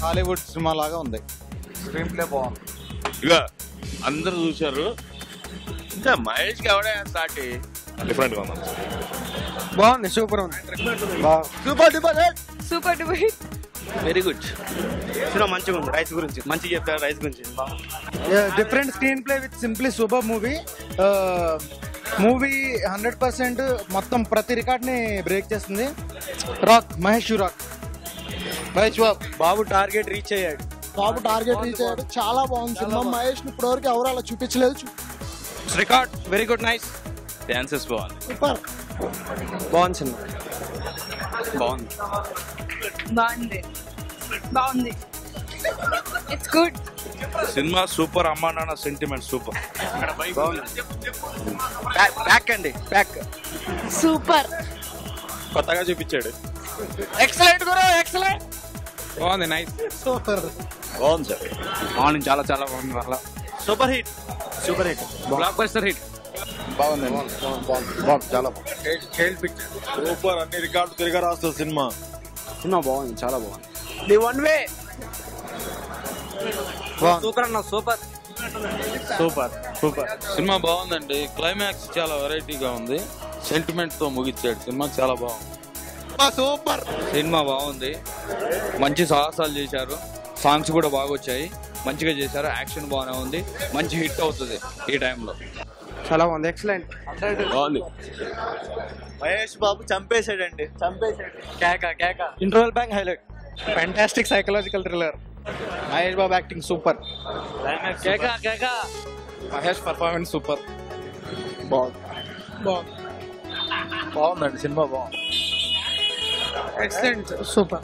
Hollywood cinema లాగా ఉంది screen play బాగుంది ఇక అందరూ చూశారు ఇంకా మహేష్ కి ఎవడే స్టార్ట్ డిఫరెంట్ గా ఉంది బాగుంది సూపర్ ఉంది super duper super duper very good cinema మంచిగా ఉంది రైస్ గురించి మంచిగా చెప్పారు రైస్ గురించి different screenplay with simply super movie movie hundred percent మొత్తం ప్రతి రికార్డ్ ని బ్రేక్ చేస్తుంది rock Mahesh rock Mahesh Babu Babu target reach అయ్యాడు బాబు టార్గెట్ రీచ్ అయ్యాడు చాలా బాగుంది సినిమా మహేష్ ని ఇప్పటివరకు ఎవరు అలా చూపించలేదు చూ- record very good nice dances బాగుంది సూపర్ బాగుంది సినిమా బాగుంది బాగుంది బాగుంది ఇట్స్ గుడ్ సినిమా సూపర్ అమ్మా నాన్న సెంటిమెంట్ సూపర్ బ్యాక్ అండి బ్యాక్ సూపర్ కొత్తగా చూపించాడు ఎక్సలెంట్ గురు ఎక్సలెంట్ బాగుంది నైస్ సూపర్ బాగుంది సార్ బాగుంది చాలా చాలా బాగుంది అలా super hit super hit blockbuster hit బాగుంది బాగుంది చాలా బాగుంది సూపర్ అన్ని రికార్డు తిరిగి రాస్తుంది సినిమా సినిమా బాగుంది చాలా బాగుంది ది వన్ వే సూపర్ అన్న సూపర్ సూపర్ సూపర్ సినిమా బాగుందండి క్లైమాక్స్ చాలా వెరైటీగా ఉంది సెంటిమెంట్ తో ముగిచ్చాడు సినిమా చాలా బాగుంది సూపర్ సినిమా బాగుంది మంచి సాహసాలు చేశారు సాంగ్స్ కూడా బాగా వచ్చాయి మంచిగా చేశారు యాక్షన్ బాగానే ఉంది మంచి హిట్ అవుతుంది ఈ టైంలో చాలా బాగుంది ఎక్సలెంట్ బాగుంది మహేష్ బాబు చంపేశాడండి చంపేశాడు కేక కేక interval bang highlight fantastic psychological thriller Mahesh Babu acting super కేక కేక మహేష్ పర్ఫార్మెన్స్ సూపర్ బాగుందండి సినిమా బాగుంది excellent super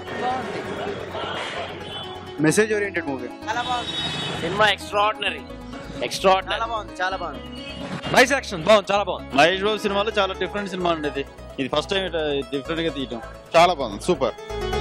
message oriented movie cinema extraordinary extraordinary చాలా బాగుంది చాలా బాగుంది నైస్ యాక్షన్ బాగుంది చాలా బాగుంది మహేష్ బాబు సినిమాలో చాలా డిఫరెంట్ సినిమా అండి ఇది ఇది ఫస్ట్ టైం డిఫరెంట్ గా తీయటం చాలా బాగుంది సూపర్